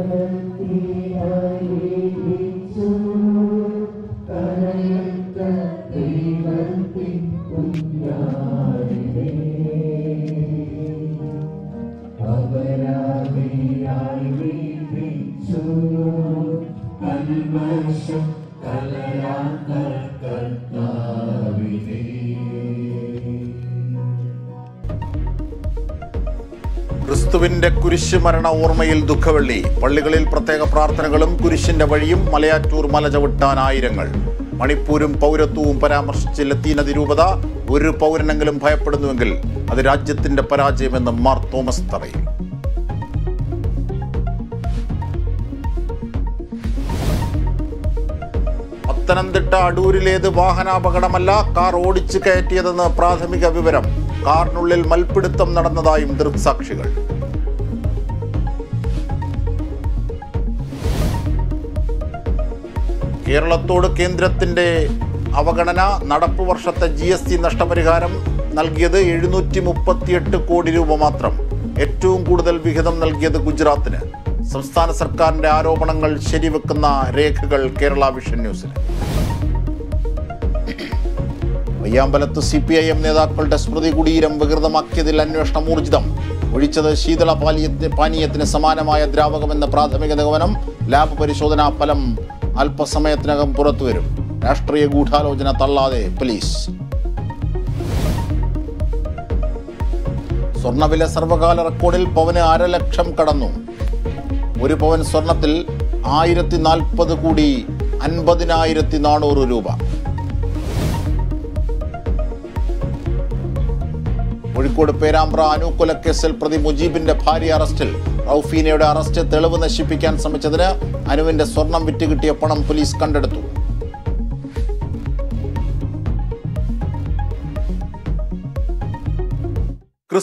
ക്രിസ്തുവിന്റെ കുരിശ് മരണ ഓർമ്മയിൽ ദുഃഖവെള്ളി പള്ളികളിൽ പ്രത്യേക പ്രാർത്ഥനകളും കുരിശിന്റെ വഴിയും മലയാറ്റൂർ മല ചവിട്ടാൻ ആയിരങ്ങൾ മണിപ്പൂരും പൗരത്വവും പരാമർശിച്ച് ലത്തീന തിരൂപത ഒരു പൗരനെങ്കിലും ഭയപ്പെടുന്നുവെങ്കിൽ അത് രാജ്യത്തിന്റെ പരാജയമെന്ന് മാർ തോമസ് തറയിൽ പത്തനംതിട്ട അടൂരിലേത് വാഹനാപകടമല്ല കാർ ഓടിച്ചു കയറ്റിയതെന്ന് പ്രാഥമിക വിവരം കാറിനുള്ളിൽ മൽപ്പിടുത്തം നടന്നതായും ദൃക്സാക്ഷികൾ കേരളത്തോട് കേന്ദ്രത്തിന്റെ അവഗണന നടപ്പ് വർഷത്തെ ജി എസ് ടി നഷ്ടപരിഹാരം നൽകിയത് എഴുന്നൂറ്റി മുപ്പത്തിയെട്ട് കോടി രൂപ മാത്രം ഏറ്റവും കൂടുതൽ വിഹിതം നൽകിയത് ഗുജറാത്തിന് സംസ്ഥാന സർക്കാരിന്റെ ആരോപണങ്ങൾ ശരിവെക്കുന്ന രേഖകൾ കേരള വിഷൻ ന്യൂസിന് വയ്യാമ്പലത്ത് സി പി ഐ എം നേതാക്കളുടെ സ്മൃതി കുടീരം വികൃതമാക്കിയതിൽ അന്വേഷണം ഊർജിതം ഒഴിച്ചത് ശീതള പാനീയത്തിന് പാനീയത്തിന് സമാനമായ ദ്രാവകമെന്ന പ്രാഥമിക നിഗമനം ലാബ് പരിശോധനാ ഫലം അല്പസമയത്തിനകം പുറത്തുവരും രാഷ്ട്രീയ ഗൂഢാലോചന തള്ളാതെ പോലീസ് സ്വർണ്ണവില സർവകാല റെക്കോർഡിൽ പവന് അരലക്ഷം കടന്നു ഒരു പവൻ സ്വർണത്തിൽ ആയിരത്തി നാൽപ്പത് കൂടി അൻപതിനായിരത്തി നാനൂറ് രൂപ കോഴിക്കോട് പേരാമ്പ്ര അനുകൊലക്കേസിൽ പ്രതി മുജീബിന്റെ ഭാര്യ അറസ്റ്റിൽ റൌഫീനയുടെ അറസ്റ്റ് തെളിവ് നശിപ്പിക്കാൻ ശ്രമിച്ചതിന് അനുവിന്റെ സ്വർണം വിറ്റ് കിട്ടിയ പണം പോലീസ് കണ്ടെടുത്തു